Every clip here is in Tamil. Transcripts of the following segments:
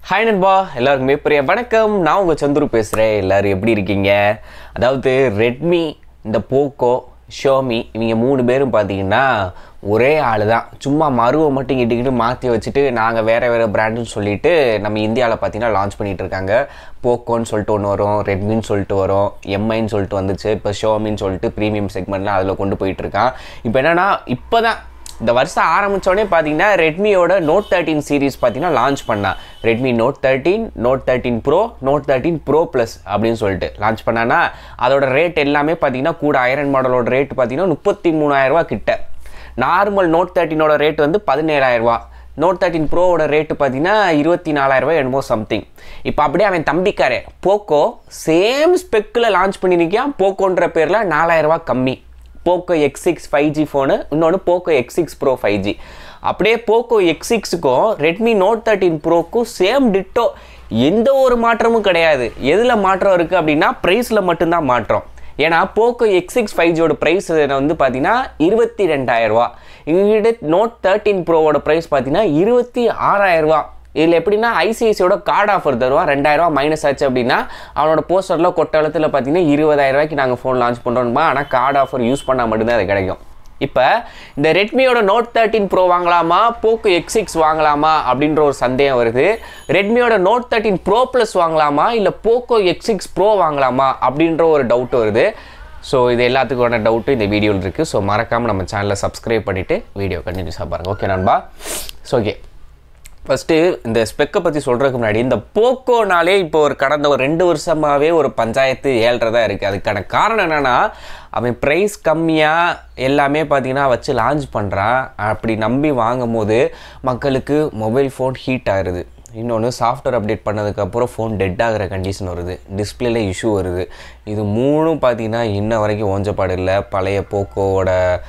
ஹாய் நண்பா எல்லாருக்குமே பெரிய வணக்கம் நான் உங்கள் சந்துரு பேசுகிறேன் எல்லாரும் எப்படி இருக்கீங்க அதாவது ரெட்மி இந்த போக்கோ ஷோமி இவங்க மூணு பேரும் பார்த்தீங்கன்னா ஒரே ஆள் தான் சும்மா மருவை மட்டும் கிட்டிக்கிட்டு மாற்றி வச்சுட்டு நாங்கள் வேறு வேறு பிராண்டுன்னு சொல்லிட்டு நம்ம இந்தியாவில் பார்த்தீங்கன்னா லான்ச் பண்ணிகிட்டு இருக்காங்க போக்கோன்னு சொல்லிட்டு ஒன்று வரும் ரெட்மின்னு சொல்லிட்டு வரும் எம்ஐன்னு சொல்லிட்டு வந்துச்சு இப்போ ஷோமின்னு சொல்லிட்டு ப்ரீமியம் செக்மெண்ட்லாம் அதில் கொண்டு போயிட்டு இருக்கான் இப்போ என்னென்னா இப்போ தான் இந்த வருஷம் ஆரம்பித்தோடனே பார்த்தீங்கன்னா ரெட்மியோட நோட் தேர்ட்டின் சீரிஸ் பார்த்தீங்கன்னா லான்ச் பண்ணா Redmi note thirteen note thirteen pro note thirteen pro plus அப்படின்னு சொல்லிட்டு லான்ச் பண்ணானா அதோட ரேட் எல்லாமே பார்த்தீங்கன்னா கூட ஐரன் மாடலோட ரேட் பார்த்தீங்கன்னா முப்பத்தி மூணாயிரரூவா கிட்ட நார்மல் நோட் தேர்ட்டினோட ரேட் வந்து பதினேழாயிரரூவா நோட் தேர்ட்டின் ப்ரோவோட ரேட்டு பார்த்தீங்கன்னா இருபத்தி நாலாயிரரூவா என்னமோ சம்திங் இப்போ அப்படியே அவன் தம்பிக்காரே போக்கோ சேம் ஸ்பெக்கில் லான்ச் பண்ணியிருக்கான் போக்கோன்ற பேரில் நாலாயிரரூவா கம்மி Poco X six five G phone இன்னொன்று Poco X six pro five G அப்படியே போக்கோ எக்ஸ் சிக்ஸுக்கும் ரெட்மி நோட் தேர்ட்டின் ப்ரோக்கும் சேம் டிட்டோ எந்த ஒரு மாற்றமும் கிடையாது எதில் மாற்றம் இருக்குது அப்படின்னா ப்ரைஸில் மட்டும்தான் மாற்றம் ஏன்னா போக்கோ எக்ஸ் சிக்ஸ் ஃபைவ் ஜியோட ப்ரைஸ் வந்து பார்த்தீங்கன்னா இருபத்தி ரெண்டாயிரரூவா எங்ககிட்ட நோட் தேர்ட்டின் ப்ரோவோட ப்ரைஸ் பார்த்தீங்கன்னா இருபத்தி ஆறாயிரரூவா இதில் எப்படின்னா ஐசிஐசியோட கார்டு ஆஃபர் தருவான் ரெண்டாயிரரூவா மைனஸ் ஆச்சு அப்படின்னா அவனோட போஸ்டரில் கொட்டளத்தில் பார்த்தீங்கன்னா இருபதாயிரம் ரூபாய்க்கு நாங்கள் ஃபோன் லான்ச் பண்ணுறோம்மா ஆனால் கார்டு ஆஃபர் யூஸ் பண்ணால் மட்டும்தான் அது கிடைக்கும் இப்போ இந்த ரெட்மியோட நோட் தேர்ட்டின் ப்ரோ வாங்கலாமா போக்கோ எக்ஸ் சிக்ஸ் வாங்கலாமா அப்படின்ற ஒரு சந்தேகம் வருது ரெட்மியோட நோட் தேர்ட்டின் ப்ரோ ப்ளஸ் வாங்கலாமா இல்லை போக்கோ எக்ஸ் சிக்ஸ் ப்ரோ வாங்கலாமா அப்படின்ற ஒரு டவுட் வருது ஸோ இது எல்லாத்துக்கான டவுட்டும் இந்த வீடியோவில் இருக்குது ஸோ மறக்காமல் நம்ம சேனலை சப்ஸ்கிரைப் பண்ணிவிட்டு வீடியோ கண்டினியூஸாக பாருங்கள் ஓகே நண்பா ஸோ ஓகே ஃபஸ்ட்டு இந்த ஸ்பெக்கை பற்றி சொல்கிறதுக்கு முன்னாடி இந்த போக்கோனாலே இப்போ ஒரு கடந்த ஒரு ரெண்டு வருஷமாகவே ஒரு பஞ்சாயத்து ஏழ்றதா இருக்குது அதுக்கான காரணம் என்னென்னா அவன் ப்ரைஸ் கம்மியாக எல்லாமே பார்த்தீங்கன்னா வச்சு லான்ச் பண்ணுறான் அப்படி நம்பி வாங்கும் போது மக்களுக்கு மொபைல் ஃபோன் ஹீட் ஆகுது இன்னொன்று சாஃப்ட்வேர் அப்டேட் பண்ணதுக்கப்புறம் ஃபோன் டெட் ஆகிற கண்டிஷன் வருது டிஸ்பிளேல இஷ்யூ வருது இது மூணும் பார்த்தீங்கன்னா இன்ன வரைக்கும் ஓஞ்சப்பாடு இல்லை பழைய போக்கோவோட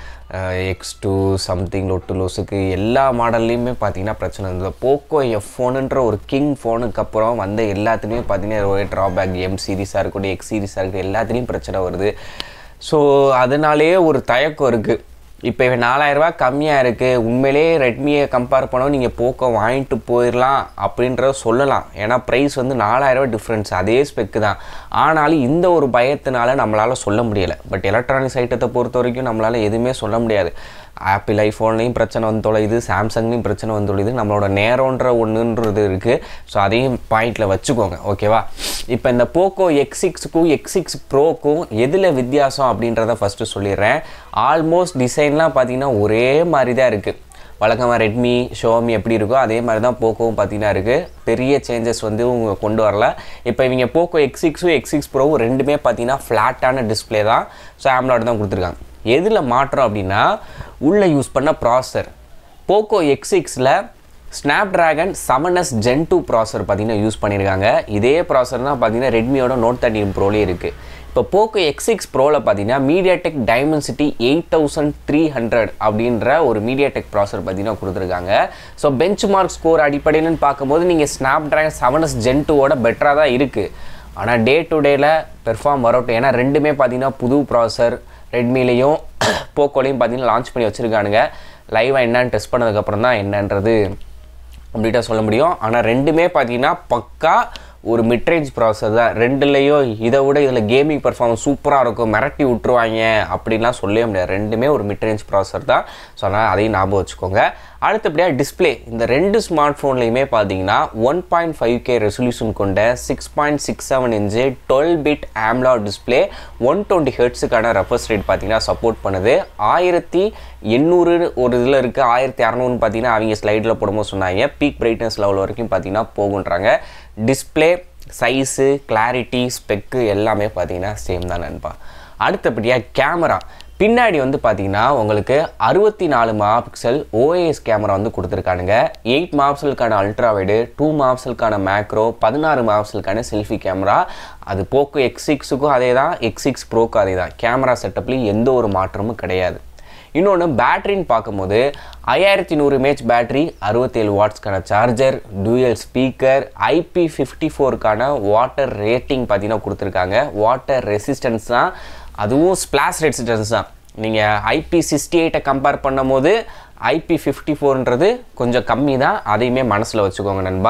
எக்ஸ் டூ சம்திங் லொட்டு லோஸுக்கு எல்லா மாடல்லையுமே பார்த்தீங்கன்னா பிரச்சனை இருந்தது போக்கோ எஃப் ஃபோனுன்ற ஒரு கிங் ஃபோனுக்கு அப்புறம் வந்த எல்லாத்துலேயுமே பார்த்தீங்கன்னா ஒரு ட்ராபேக் எம் சீரிஸாக இருக்கட்டும் எக்ஸ் சீரிஸாக இருக்கட்டும் எல்லாத்துலேயும் பிரச்சனை வருது ஸோ அதனாலேயே ஒரு தயக்கம் இருக்குது இப்போ இவன் நாலாயிரரூபா கம்மியாக இருக்குது உண்மையிலே ரெட்மியை கம்பேர் பண்ணோம் நீங்கள் போக்கோ வாங்கிட்டு போயிடலாம் அப்படின்றத சொல்லலாம் ஏன்னா ப்ரைஸ் வந்து நாலாயிரரூபா டிஃப்ரென்ஸ் அதே ஸ்பெக்கு தான் ஆனாலும் இந்த ஒரு பயத்தினால நம்மளால் சொல்ல முடியலை பட் எலக்ட்ரானிக்ஸ் ஐட்டத்தை பொறுத்த வரைக்கும் நம்மளால் எதுவுமே சொல்ல முடியாது ஆப்பிள் ஐஃபோன்லேயும் பிரச்சனை வந்து தொலையுது சாம்சங்லேயும் பிரச்சனை வந்து தொலையுது நம்மளோட நேரம்ன்ற ஒன்றுன்றது இருக்குது ஸோ அதையும் பாயிண்டில் வச்சுக்கோங்க ஓகேவா இப்போ இந்த போக்கோ எக்ஸ் சிக்ஸுக்கும் எக்ஸ் சிக்ஸ் ப்ரோக்கும் எதில் வித்தியாசம் அப்படின்றத ஃபஸ்ட்டு சொல்லிடுறேன் ஆல்மோஸ்ட் டிசைன்லாம் பார்த்தீங்கன்னா ஒரே மாதிரி தான் இருக்குது வழக்கமாக ரெட்மி ஷோமி எப்படி இருக்கோ அதே மாதிரி தான் போக்கோவும் பார்த்தீங்கன்னா இருக்குது பெரிய சேஞ்சஸ் வந்து இவங்க கொண்டு வரல இப்போ இவங்க போக்கோ எக்ஸ் சிக்ஸும் எக்ஸ் சிக்ஸ் ப்ரோவும் ரெண்டுமே பார்த்தீங்கன்னா ஃப்ளாட்டான டிஸ்பிளே தான் ஸோ ஆம்லாட் தான் கொடுத்துருக்காங்க எதில் மாற்றம் அப்படின்னா உள்ளே யூஸ் பண்ண ப்ராசர் போக்கோ எக்ஸ் சிக்ஸில் Snapdragon seven S gen two processor பார்த்தீங்கன்னா யூஸ் பண்ணியிருக்காங்க இதே ப்ராசர் தான் பார்த்தீங்கன்னா ரெட்மியோட நோட் தேர்ட்டின் ப்ரோலேயே இருக்குது இப்போ போக்கோ எக்ஸ் சிக்ஸ் ப்ரோவில் பார்த்தீங்கன்னா MediaTek Dimensity eight thousand three hundred அப்படின்ற ஒரு மீடியாடெக் ப்ராசர் பார்த்தீங்கன்னா கொடுத்துருக்காங்க ஸோ பெஞ்ச் மார்க் ஸ்கோர் அடிப்படையில்னு பார்க்கும்போது நீங்கள் Snapdragon seven S gen டூவோட பெட்டராக தான் இருக்குது ஆனால் டே டு டேயில் பெர்ஃபார்ம் வரட்டும் ஏன்னா ரெண்டுமே பார்த்தீங்கன்னா புது ப்ராசர் ரெட்மிலையும் போக்கோலையும் பார்த்தீங்கன்னா லான்ச் பண்ணி வச்சுருக்கானுங்க லைவாக என்னன்னு டெஸ்ட் பண்ணதுக்கப்புறம் தான் என்னன்றது கம்ப்ளீட்டாக சொல்ல முடியும் ஆனால் ரெண்டுமே பார்த்தீங்கன்னா பக்கா ஒரு மிட்ரேஞ்ச் ப்ராசர் தான் ரெண்டுலேயும் இதை விட இதில் கேமிங் பர்ஃபார்மன்ஸ் சூப்பராக இருக்கும் மிரட்டி விட்டுருவாங்க அப்படின்லாம் சொல்லவே முடியாது ரெண்டுமே ஒரு மிட்ரேஞ்ச் ப்ராசர் தான் ஸோ அதனால் அதையும் ஞாபகம் வச்சுக்கோங்க அடுத்தபடியாக டிஸ்பிளே இந்த ரெண்டு ஸ்மார்ட் ஃபோன்லையுமே பார்த்தீங்கன்னா one point five K resolution கொண்ட six point six seven inch twelve bit AMOLED display one twenty ஹெட்ஸுக்கான ரெஃபர்ஸ் ரேட் பார்த்தீங்கன்னா சப்போர்ட் பண்ணுது ஆயிரத்தி எண்ணூறு ஒரு இதில் இருக்குது ஆயிரத்தி அறநூறுன்னு பார்த்தீங்கன்னா அவங்க ஸ்லைடில் போடும்போது சொன்னாங்க பீக் பிரைட்னஸ் லெவல் வரைக்கும் பார்த்தீங்கன்னா போகுன்றாங்க டிஸ்பிளே சைஸு கிளாரிட்டி ஸ்பெக்கு எல்லாமே பார்த்தீங்கன்னா சேம் தான் நண்பா அடுத்தபடியாக கேமரா பின்னாடி வந்து பார்த்தீங்கன்னா உங்களுக்கு அறுபத்தி நாலு மாபிக்சல் ஓஏஎஸ் கேமரா வந்து கொடுத்துருக்கானுங்க எயிட் மாப்சலுக்கான அல்ட்ரா வைடு டூ மாப்சலுக்கான மேக்ரோ பதினாறு மாப்சலுக்கான செல்ஃபி கேமரா அது போக்கு எக்ஸ் சிக்ஸுக்கும் அதே தான் எக்ஸ் சிக்ஸ் ப்ரோக்கும் அதே தான் கேமரா செட்டப்லேயும் எந்த ஒரு மாற்றமும் கிடையாது இன்னொன்று பேட்டரின்னு பார்க்கும்போது ஐயாயிரத்தி நூறு எம்ஏஹெச் பேட்டரி அறுபத்தேழு வாட்ஸ்க்கான charger dual speaker IP fifty ஃபோருக்கான வாட்டர் ரேட்டிங் பார்த்தீங்கன்னா கொடுத்துருக்காங்க வாட்டர் ரெசிஸ்டன்ஸ் தான் அதுவும் ஸ்பிளாஷ் ரெசிஸ்டன்ஸ் தான் நீங்கள் ஐபி சிக்ஸ்டி எயிட்டை கம்பேர் பண்ணும்போது ஐபி ஃபிஃப்டி ஃபோர்ன்றது கொஞ்சம் கம்மி தான் அதையுமே மனசில் வச்சுக்கோங்க நண்பா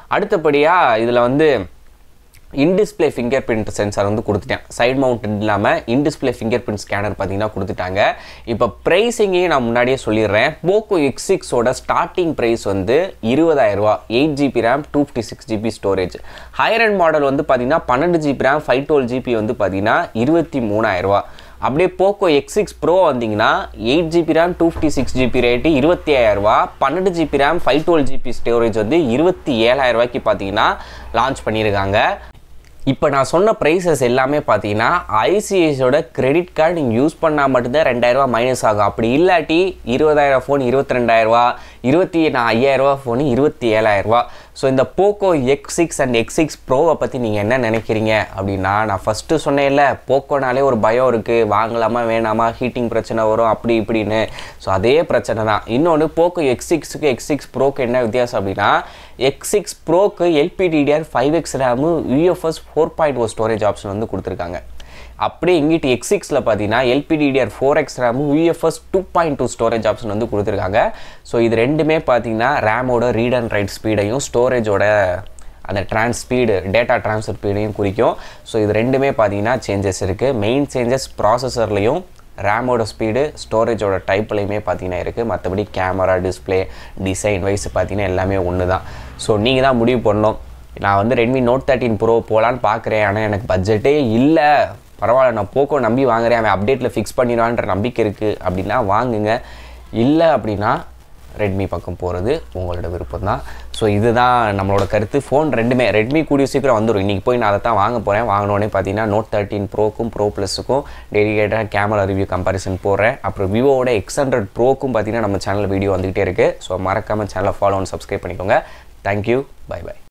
அடுத்தபடியாக இதில் வந்து இன்டிஸ்பிளே ஃபிங்கர் பிரிண்ட் சென்சார் வந்து கொடுத்துட்டேன் சைடு மவுண்ட் இல்லாமல் இன்டிஸ்பிளே ஃபிங்கர் பிரிண்ட் ஸ்கேனர் பார்த்தீங்கன்னா கொடுத்துட்டாங்க இப்போ ப்ரைஸிங்கையும் நான் முன்னாடியே சொல்லிடுறேன் போக்கோ எக்ஸ் சிக்ஸோட ஸ்டார்டிங் ப்ரைஸ் வந்து இருபதாயிரரூவா eight GB RAM two fifty six GB storage higher and model வந்து பார்த்தீங்கன்னா பன்னெண்டு GB RAM five twelve GB வந்து பார்த்தீங்கன்னா இருபத்தி மூணாயிரரூவா அப்படியே போக்கோ எக்ஸ் சிக்ஸ் ப்ரோ வந்தீங்கன்னா eight GB RAM two fifty six GB rate இருபத்தி ஐயாயிரரூவா பன்னெண்டு GB RAM five twelve GB storage வந்து இருபத்தி ஏழாயிரரூவாய்க்கு பார்த்தீங்கன்னா லான்ச் பண்ணியிருக்காங்க இப்போ நான் சொன்ன ப்ரைஸஸ் எல்லாமே பார்த்தீங்கன்னா ஐசிஐசியோட கிரெடிட் கார்டு நீங்கள் யூஸ் பண்ணால் மட்டும்தான் ரெண்டாயிரரூவா மைனஸ் ஆகும் அப்படி இல்லாட்டி இருபதாயிரம் ஃபோன் இருபத்தி ரெண்டாயிரரூவா இருபத்தி நான் ஐயாயிரரூவா ஃபோனு இருபத்தி ஏழாயிரரூவா ஸோ இந்த Poco X six and X six ப்ரோவை பற்றி நீங்கள் என்ன நினைக்கிறீங்க அப்படின்னா நான் ஃபஸ்ட்டு சொன்னேன்ல போக்கோனாலே ஒரு பயம் இருக்குது வாங்கலாமா வேணாமா ஹீட்டிங் பிரச்சனை வரும் அப்படி இப்படின்னு ஸோ அதே பிரச்சனை தான் இன்னொன்று போக்கோ எக்ஸ் சிக்ஸுக்கு எக்ஸ் சிக்ஸ் ப்ரோக்கு என்ன வித்தியாசம் அப்படின்னா எக்ஸ் சிக்ஸ் ப்ரோக்கு LPDDR five X RAM UFS four point O storage option வந்து கொடுத்துருக்காங்க அப்படியே இங்கிட்டு எக்ஸ் சிக்ஸில் பார்த்தீங்கன்னா எல்பிடிடிஆர் ஃபோர் எக்ஸ் ரேமும் UFS two point two storage option வந்து கொடுத்துருக்காங்க ஸோ இது ரெண்டுமே பார்த்தீங்கன்னா ரேமோட ரீட் அண்ட் ரைட் ஸ்பீடையும் ஸ்டோரேஜோட அந்த ட்ரான்ஸ் ஸ்பீடு டேட்டா ட்ரான்ஸ்ஃபர் ஸ்பீடையும் குறிக்கும் ஸோ இது ரெண்டுமே பார்த்தீங்கன்னா சேஞ்சஸ் இருக்குது மெயின் சேஞ்சஸ் ப்ராசஸர்லேயும் ரேமோட ஸ்பீடு ஸ்டோரேஜோட டைப்லையுமே பார்த்தீங்கன்னா இருக்குது மற்றபடி கேமரா டிஸ்பிளே டிசைன் வைஸ் பார்த்தீங்கன்னா எல்லாமே ஒன்று தான் ஸோ நீங்கள் தான் முடிவு பண்ணணும் நான் வந்து ரெட்மி நோட் தேர்ட்டின் ப்ரோ போகலான்னு பார்க்குறேன் ஆனால் எனக்கு பட்ஜெட்டே இல்லை பரவாயில்ல நான் போக்கோ நம்பி வாங்குறேன் அவன் அப்டேட்டில் ஃபிக்ஸ் பண்ணிடுவான்ற நம்பிக்கை இருக்குது அப்படின்னா வாங்குங்க இல்லை அப்படின்னா ரெட்மி பக்கம் போகிறது உங்களோட விருப்பம் தான் ஸோ இதுதான் நம்மளோட கருத்து ஃபோன் ரெண்டுமே ரெட்மி கூடிய சீக்கிரம் வந்துடும் இன்றைக்கி போய் நான் அதை தான் வாங்க போகிறேன் வாங்கினோடனே பார்த்தீங்கன்னா நோட் தேர்ட்டின் ப்ரோக்கும் ப்ரோ ப்ளஸுக்கும் டெடிகேட்டாக கேமரா ரிவ்யூ கம்பேரிசன் போடுறேன் அப்புறம் விவோட எக்ஸ் ஹண்ட்ரட் ப்ரோக்கும் பார்த்தீங்கன்னா நம்ம சேனல் வீடியோ வந்துகிட்டே இருக்குது ஸோ மறக்காமல் சேனலை ஃபாலோ அண்ட் சப்ஸ்கிரைப் பண்ணிக்கோங்க தேங்க்யூ பை பை